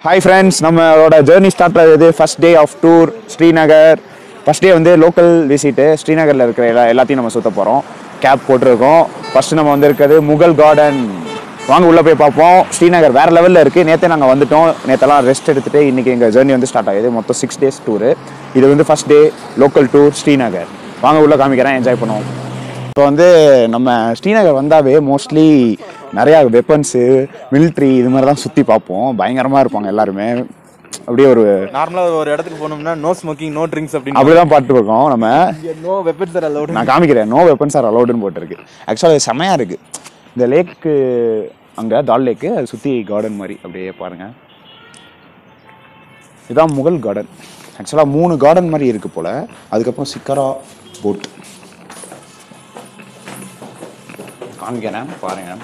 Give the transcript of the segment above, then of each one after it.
Hi friends நம்மளோட journey start ஆகுது first day of tour Srinagar first day வந்து local visit ஸ்ரீநகரில் இருக்கிற எல்லா எல்லாத்தையும் நம்ம சுற்ற போகிறோம் கேப் போட்டிருக்கோம் ஃபர்ஸ்ட் நம்ம வந்திருக்கிறது முகல் கார்டன் வாங்க உள்ளே போய் பார்ப்போம் ஸ்ரீநகர் வேறு லெவலில் இருக்குது நேற்றே நாங்கள் வந்துட்டோம் நேற்றெல்லாம் ரெஸ்ட் எடுத்துகிட்டு இன்றைக்கி எங்கள் ஜேர்னி வந்து ஸ்டார்ட் ஆகுது மொத்தம் சிக்ஸ் டேஸ் டூரு இது வந்து first day local tour Srinagar வாங்க உள்ளே காமிக்கிறேன் என்ஜாய் பண்ணுவோம் இப்போ வந்து நம்ம ஸ்ரீநகர் வந்தாவே மோஸ்ட்லி நிறையா வெப்பன்ஸு மிலிட்ரி இது மாதிரி தான் சுற்றி பார்ப்போம் பயங்கரமாக இருப்பாங்க எல்லாருமே அப்படியே ஒரு நார்மலா ஒரு இடத்துக்கு போனோம்னா நோ ஸ்மோக்கிங் நோ ட்ரிங்க்ஸ் அப்படின்னு அப்படி தான் பாட்டு இருக்கோம் நம்ம நோ வெப்பன்ஸ் ஆர் அலௌட் நான் காமிக்கிறேன் நோ வெப்பன்ஸ் ஆர் அலௌடுன்னு போட்டிருக்கு ஆக்சுவலாக செமையாக இருக்குது இந்த லேக்கு அங்கே தால் லேக்கு அது சுற்றி கார்டன் மாதிரி அப்படியே பாருங்கள் இதான் முகல் கார்டன் ஆக்சுவலாக மூணு கார்டன் மாதிரி இருக்குது போல் அதுக்கப்புறம் சிக்கரா போட் காமிக்கிறேன் பாருங்கள்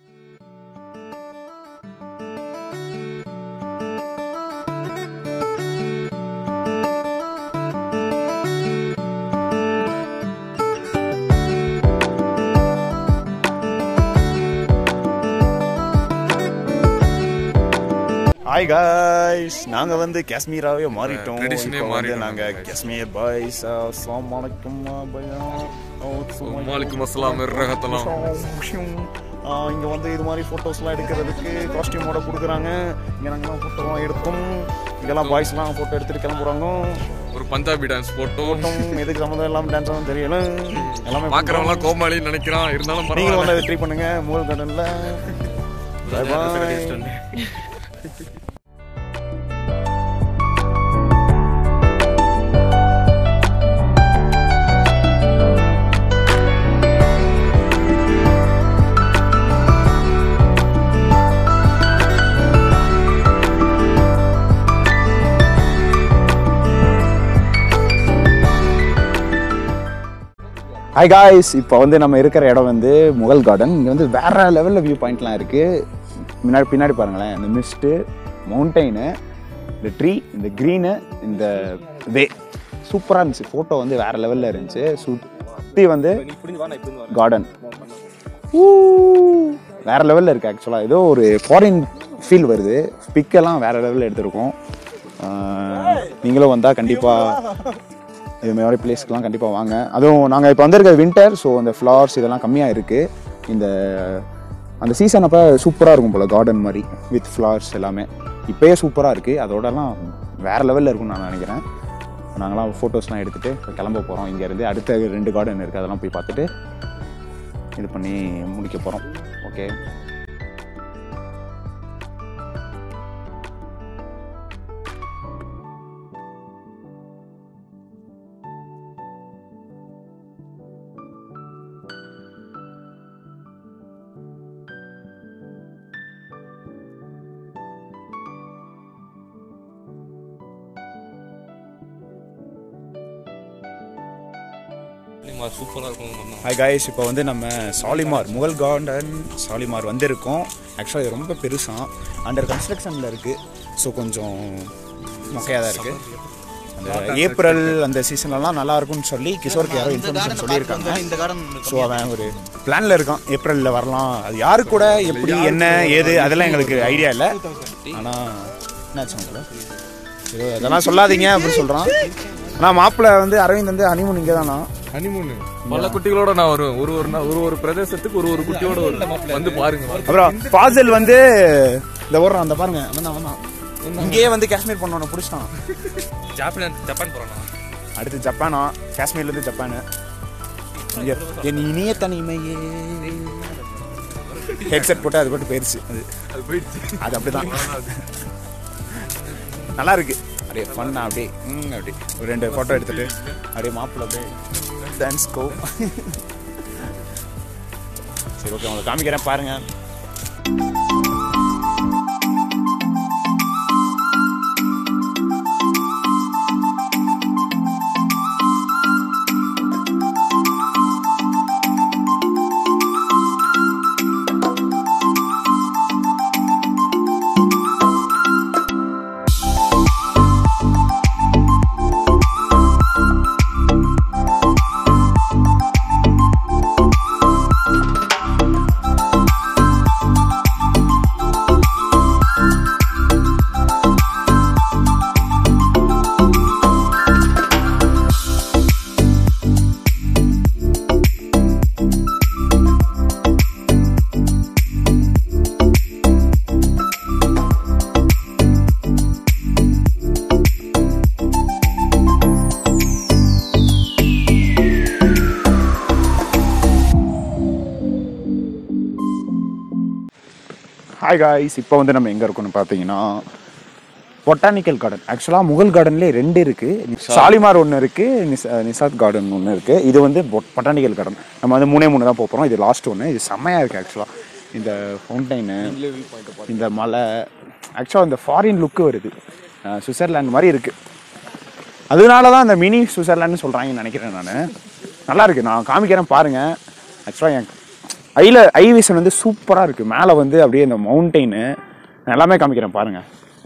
ஹாய் காய்ஸ் நாங்க வந்து காஷ்மீராவே மாறிட்டோம் tradition-ஏ இப்போ வந்து மாறிட்டோம் நாங்க நாங்க, guys. காஷ்மீர் பாய்ஸ் அஸ்ஸலாமு அலைக்கும் பையா வாலிக்கும் அஸ்ஸலாம் ரஹத்தலாம் இங்க வந்து இது மாதிரி போட்டோஸ்லாம் எடுக்கிறதுக்கு காஸ்டியூமோட கொடுக்குறாங்க இங்க நாங்கலாம் ஃபோட்டோலாம் எடுத்தோம் இங்கெல்லாம் பாய்ஸ்லாம் ஃபோட்டோ எடுத்துட்டு கிளம்புறாங்க ஒரு பஞ்சாபி டான்ஸ் போட்டோம் ஃபோட்டோம் எதுக்கு சம்மந்தம் இல்லாமல் டான்ஸ் ஆகும் தெரியல எல்லாமே பாக்குறவங்களாம் கோமாளின்னு நினைக்கிறான் இருந்தாலும் நீங்களும் பரவாயில்ல வந்து ட்ரை பண்ணுங்க மூல் கார்டன்ல பை பாய் ஹாய் காய்ஸ் இப்போ வந்து நம்ம இருக்கிற இடம் வந்து முகல் கார்டன் இங்கே வந்து வேற லெவலில் வியூ பாயிண்ட்லாம் இருக்குது முன்னாடி பின்னாடி பாருங்களேன் இந்த மிஸ்ட்டு மவுண்டெயினு இந்த ட்ரீ இந்த க்ரீனு இந்த வே சூப்பராக இருந்துச்சு ஃபோட்டோ வந்து வேற லெவலில் இருந்துச்சு சுற்றி வந்து கார்டன் வேற லெவலில் இருக்குது ஆக்சுவலாக ஏதோ ஒரு ஃபாரின் ஃபீல் வருது பிக்கெல்லாம் வேற லெவலில் எடுத்திருக்கோம் ஆஹ் நீங்களும் வந்தால் கண்டிப்பாக இது மாதிரி பிளேஸ்க்குலாம் கண்டிப்பாக வாங்க அதுவும் நாங்கள் இப்போ வந்திருக்க வின்டர் ஸோ அந்த ஃப்ளவர்ஸ் இதெல்லாம் கம்மியாக இருக்குது இந்த அந்த சீசன் அப்போ சூப்பராக இருக்கும் போல் கார்டன் மாதிரி வித் ஃப்ளவர்ஸ் எல்லாமே இப்போயே சூப்பராக இருக்குது அதோடலாம் வேறு லெவலில் இருக்கும்னு நான் நினைக்கிறேன் நாங்களாம் ஃபோட்டோஸ்லாம் எடுத்துகிட்டு இப்போ கிளம்ப போகிறோம் இங்கேருந்து அடுத்த ரெண்டு கார்டன் இருக்குது அதெல்லாம் போய் பார்த்துட்டு இது பண்ணி முடிக்க போகிறோம் ஓகே சூப்பரா இருக்கும் ஹாய் காய்ஸ் இப்போ வந்து நம்ம சாலிமார் முகல் கார்டன் சாலிமார் வந்திருக்கோம் ஆக்சுவலாக இது ரொம்ப பெருசாக அண்டர் கன்ஸ்ட்ரக்ஷனில் இருக்குது ஸோ கொஞ்சம் மொக்கையாக தான் இருக்குது அந்த ஏப்ரல் அந்த சீசன்லலாம் நல்லா இருக்கும்னு சொல்லி கிஷோருக்கு யாரோ இன்ஃபர்மேஷன் சொல்லியிருக்காங்க இந்த கார்டன் ஸோ அவன் ஒரு பிளானில் இருக்கான் ஏப்ரலில் வரலாம் அது யாரு கூட எப்படி என்ன ஏது அதெல்லாம் எங்களுக்கு ஐடியா இல்லை ஆனால் என்னாச்சு உங்களுக்கு ஏதோ அதெல்லாம் சொல்லாதீங்க அப்படின்னு சொல்கிறான் ஆனால் மாப்பிள்ளை வந்து அரவிந்த் வந்து ஹனிமூன் இங்கே தானா ஹனிமூன் பல குட்டிகளோட நான் வருவேன் ஒரு ஒரு நா- ஒரு ஒரு பிரதேசத்துக்கு ஒரு ஒரு குட்டியோட வருவேன் வந்து பாருங்க அப்புறம் ஃபாசில் வந்து இந்த ஓடுறான் அந்த பாருங்க வந்தான் வந்தான் இங்கேயே வந்து காஷ்மீர் பண்ணவன பிடிச்சிட்டான் ஜப்பான் ஜப்பான் போறானா அடுத்து ஜப்பானா காஷ்மீர்லேருந்து ஜப்பானு இங்க என் இனிய தனிமையே ஹெட்செட் போட்டு அது போட்டு போயிருச்சு அது அது போயிடுச்சு அது அப்படிதான் நல்லா இருக்கு அப்படியே ஃபன்னா அப்படியே ம் அப்படி ஒரு ரெண்டு ஃபோட்டோ எடுத்துட்டு அப்படியே மாப்பிள்ள அப்படியே டான்ஸ் கோ சரி ஓகே உங்களுக்கு காமிக்கிறேன் பாருங்க ஹாய் காய்ஸ் இப்போ வந்து நம்ம எங்கே இருக்கோம்னு பார்த்தீங்கன்னா பொட்டானிக்கல் கார்டன் ஆக்சுவலாக முகல் கார்டன்லேயே ரெண்டு இருக்குது சாலிமார் ஒன்று இருக்குது நிசா நிசாத் கார்டன் ஒன்று இருக்குது இது வந்து பொட்டானிக்கல் கார்டன் நம்ம வந்து மூணே மூணு தான் போக போகிறோம் இது லாஸ்ட் ஒன்று இது செம்மையாக இருக்குது ஆக்சுவலாக இந்த ஃபவுண்டைனு இந்த மலை ஆக்சுவலாக இந்த ஃபாரின் லுக்கு வருது அஹ் சுவிட்சர்லாந்து மாதிரி இருக்குது அதனால தான் அந்த மினி சுவிட்சர்லாந்து சொல்கிறாங்கன்னு நினைக்கிறேன் நான் நல்லா இருக்கு நான் காமிக்கிறேன் பாருங்க ஆக்சுவலாக என் ஐல ஐ விஷன் வந்து சூப்பராக இருக்குது மேலே வந்து அப்படியே இந்த மவுண்டெயின் எல்லாமே காமிக்கிறேன் பாருங்க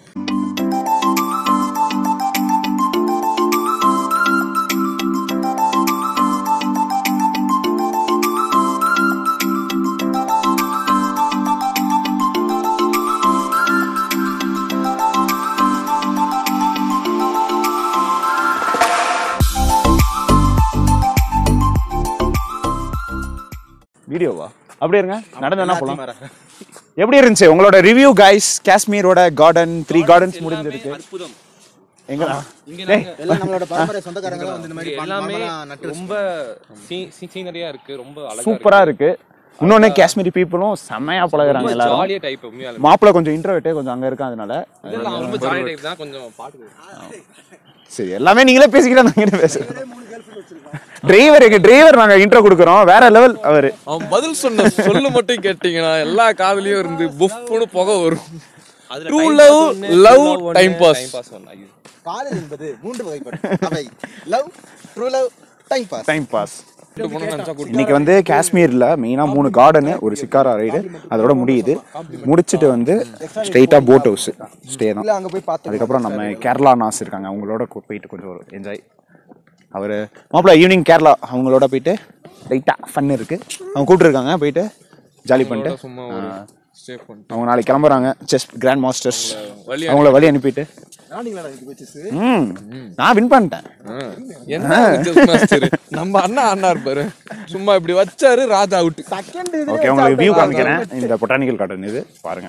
வீடியோவா அப்படியே இருங்க நடந்து என்ன போகலாம் எப்படி இருந்துச்சு உங்களோட ரிவ்யூ கைஸ் காஷ்மீரோட கார்டன் த்ரீ கார்டன்ஸ் முடிஞ்சிருக்கு எங்கடா டேய், எல்லாம் நம்மளோட பரம்பரை சொந்தக்காரங்க வந்து இந்த மாதிரி எல்லாமே மரம்லாம் நட்டு ரொம்ப சீனரியா இருக்கு ரொம்ப அழகா சூப்பரா இருக்கு இன்னொன்னு காஷ்மீரி பீப்புளும் செம்மையா பழகுறாங்க எல்லாரும் ஜாலியா டைப் உண்மையாலுமே மாப்பிள்ளை கொஞ்சம் இன்ட்ரோவேட்டே கொஞ்சம் அங்க இருக்கா அதனால இதெல்லாம் ரொம்ப ஜாலியா டைப் தான் கொஞ்சம் பாட்டு சரி எல்லாமே நீங்களே பேசிக்கிறேன் நான் கிட்ட பேசுறேன் டிரைவருக்கு டிரைவர் நாங்க இன்ட்ரோ கொடுக்குறோம் வேற லெவல் அவரு அவன் பதில் சொன்ன சொல்லு மட்டும் கேட்டீங்கன்னா எல்லா காதுலயும் இருந்து புஃப்னு புகை வரும் true love love time pass காதல் என்பது மூன்று வகைப்படும் அவை love true love time pass time pass இன்னைக்கு வந்து காஷ்மீர்ல மெயினா மூணு கார்டனு ஒரு சிக்காரா ரைடு அதோட முடியுது முடிச்சிட்டு வந்து ஸ்ட்ரெயிட்டா போட் ஹவுஸ் ஸ்டே தான் இல்ல அங்க போய் பார்த்தோம் அதுக்கப்புறம் நம்ம கேரளா நாஸ் இருக்காங்க அவங்களோட கு- போயிட்டு கொஞ்சம் ஒரு என்ஜாய் அவர் மாப்பிள்ள ஈவினிங் கேரளா அவங்களோட போயிட்டு லைட்டாக ஃபன் இருக்கு அவங்க கூப்பிட்டுருக்காங்க போயிட்டு ஜாலி பண்ணிட்டு சும்மா ஒரு ஸ்டே பண்ணிட்டு அவங்க நாளைக்கு கிளம்புறாங்க செஸ் கிராண்ட் மாஸ்டர்ஸ் வழி அவங்கள வழி அனுப்பிட்டு நானீங்களா இதுக்கு வச்சு ம் நான் வின் பண்ணிட்டேன் ஆ. என்ன chess master? நம்ம அண்ணா அண்ணா இருப்பாரு சும்மா இப்படி வச்சாரு ராஜா அவுட் செகண்ட் ஓகே உங்களுக்கு வியூ காமிக்கிறேன் இந்த பொட்டானிக்கல் கார்டன் இது பாருங்க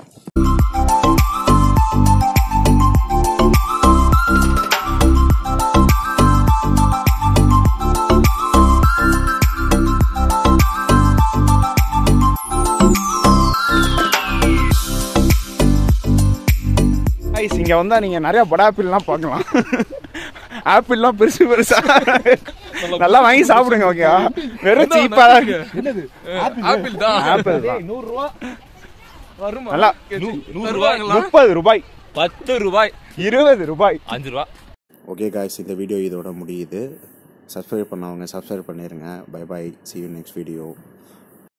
ஐஸ் இங்க வந்தா நீங்க நிறைய பட ஆப்பிள்லாம் பார்க்கலாம் ஆப்பிள்லாம் பெருசு பெருசா நல்லா வாங்கி சாப்பிடுங்க ஓகேவா வெறும் சீப்பா தான் இருக்கு ஆப்பிள் தான் ஆப்பிள் தான் நூறு ரூபா வருமா நல்லா நூறு ரூபாய்ங்களா முப்பது ரூபாய் பத்து ரூபாய் இருபது ரூபாய் அஞ்சு ரூபா ஓகே காய்ஸ் இந்த வீடியோ இதோட முடியுது சப்ஸ்கிரைப் பண்ணவங்க சப்ஸ்கிரைப் பண்ணிடுங்க bye bye see you next video